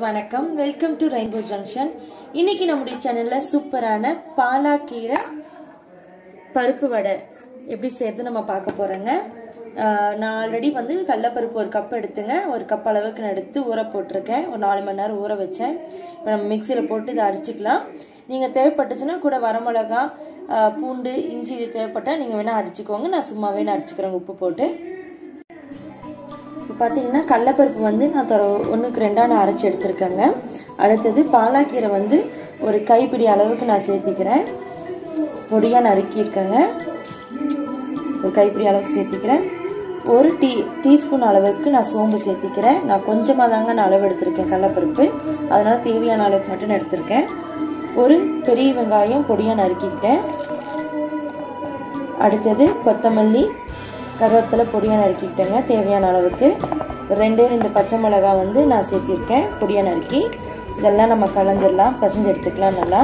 வணக்கம் welcome to rainbow junction இன்னைக்கு நம்முடைய சேனல்ல சூப்பரான பாலாக்கீரை பருப்பு வடை எப்படி செய்யறது நம்ம பார்க்க போறோங்க ஆஹ் நான் ஆல்ரெடி வந்து கடலப்பருப்பு ஒரு கப் எடுத்துங்க ஒரு கப் அளவுக்கு நான் எடுத்து ஊற போட்டிருக்கேன் ஒரு நாலு மணி நேரம் ஊற வச்சேன் இப்போ நம்ம மிக்சியில் போட்டு இதை அரைச்சிக்கலாம் நீங்கள் தேவைப்பட்டுச்சுன்னா கூட வரமிளகா ஆஹ் பூண்டு இஞ்சி இது தேவைப்பட்டால் நீங்கள் வேணால் அரைச்சிக்கோங்க நான் சும்மாவே நான் அரைச்சிக்கிறேன் உப்பு போட்டு இப்போ பார்த்தீங்கன்னா கடலப்பருப்பு வந்து நான் தொர ஒன்றுக்கு ரெண்டாக நான் அரைச்சி எடுத்திருக்கேங்க அடுத்தது பாலாக்கீரை வந்து ஒரு கைப்பிடி அளவுக்கு நான் சேர்த்திக்கிறேன் பொடியாக நறுக்கியிருக்கேங்க ஒரு கைப்பிடி அளவுக்கு சேர்த்திக்கிறேன் ஒரு டீ டீஸ்பூன் அளவுக்கு நான் சோம்பு சேர்த்திக்கிறேன் நான் கொஞ்சமாக தாங்க நான் அளவு எடுத்திருக்கேன் கடலப்பருப்பு அதனால் தேவையான அளவுக்கு மட்டும் நான் எடுத்திருக்கேன் ஒரு பெரிய வெங்காயம் பொடியாக நறுக்கிக்கிட்டேன் அடுத்தது கொத்தமல்லி கருவேப்பிலை பொடியாக நறுக்கிக்கிட்டேங்க தேவையான அளவுக்கு ரெண்டே ரெண்டு பச்சை மிளகா வந்து நான் சேர்த்திருக்கேன் பொடியாக நறுக்கி இதெல்லாம் நம்ம கலந்துடலாம் பசஞ்சு எடுத்துக்கலாம் நல்லா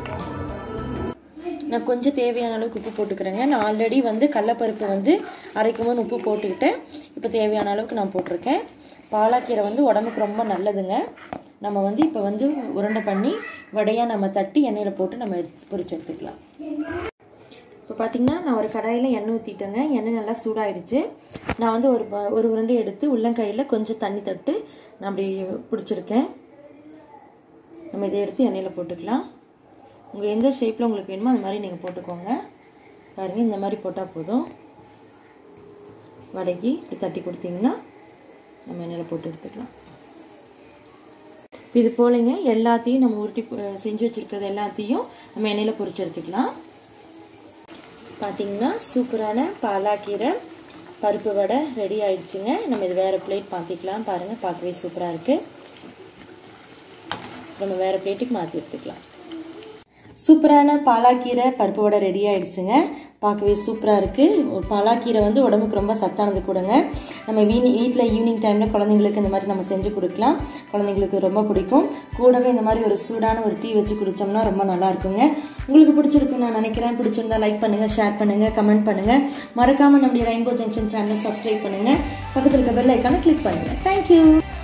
நான் கொஞ்சம் தேவையான அளவுக்கு உப்பு போட்டுக்கிறேங்க நான் ஆல்ரெடி வந்து கடலப்பருப்பு வந்து அரைக்கும் போது உப்பு போட்டுக்கிட்டேன் இப்போ தேவையான அளவுக்கு நான் போட்டிருக்கேன் பாலாக்கீரை வந்து உடம்புக்கு ரொம்ப நல்லதுங்க நம்ம வந்து இப்போ வந்து உருண்டை பண்ணி வடையாக நம்ம தட்டி எண்ணெயில் போட்டு நம்ம பொரிச்சு எடுத்துக்கலாம் இப்போ பார்த்தீங்கன்னா நான் ஒரு கடாயில் எண்ணெய் ஊற்றிட்டேங்க எண்ணெய் நல்லா சூடாயிடுச்சு நான் வந்து ஒரு ஒரு உருண்டை எடுத்து உள்ளங்கையில் கொஞ்சம் தண்ணி தட்டு நான் அப்படி பிடிச்சிருக்கேன் நம்ம இதை எடுத்து எண்ணெயில் போட்டுக்கலாம் உங்கள் எந்த ஷேப்பில் உங்களுக்கு வேணுமோ அது மாதிரி நீங்கள் போட்டுக்கோங்க பாருங்கள் இந்த மாதிரி போட்டால் போதும் வடக்கி இப்படி தட்டி கொடுத்தீங்கன்னா நம்ம எண்ணெயில் போட்டு எடுத்துக்கலாம் இது போலங்க எல்லாத்தையும் நம்ம உருட்டி செஞ்சு வச்சுருக்கிறது எல்லாத்தையும் நம்ம எண்ணெயில் பொரிச்சு எடுத்துக்கலாம் பார்த்தீங்கன்னா சூப்பரான பாலாக்கீரை பருப்பு வடை ரெடி ஆயிடுச்சுங்க நம்ம இது வேறு பிளேட் மாற்றிக்கலாம் பாருங்கள் பார்க்கவே சூப்பராக இருக்குது நம்ம வேறு பிளேட்டுக்கு மாற்றி எடுத்துக்கலாம் சூப்பரான பாலாக்கீரை பருப்பு வடை ரெடி ஆயிடுச்சுங்க பார்க்கவே சூப்பராக இருக்குது பாலாக்கீரை வந்து உடம்புக்கு ரொம்ப சத்தானது கூடங்க நம்ம வீணி வீட்டில் ஈவினிங் டைமில் குழந்தைங்களுக்கு இந்த மாதிரி நம்ம செஞ்சு கொடுக்கலாம் குழந்தைங்களுக்கு ரொம்ப பிடிக்கும் கூடவே இந்த மாதிரி ஒரு சூடான ஒரு டீ வச்சு குடித்தோம்னா ரொம்ப நல்லா இருக்குங்க உங்களுக்கு பிடிச்சிருக்குன்னு நான் நினைக்கிறேன் பிடிச்சிருந்தா லைக் பண்ணுங்கள் ஷேர் பண்ணுங்கள் கமெண்ட் பண்ணுங்கள் மறக்காமல் நம்முடைய ரெயின்போ ஜங்ஷன் சேனலை சப்ஸ்கிரைப் பண்ணுங்கள் பக்கத்தில் இருக்க பெல் ஐக்கானை கிளிக் பண்ணுங்கள் தேங்க்யூ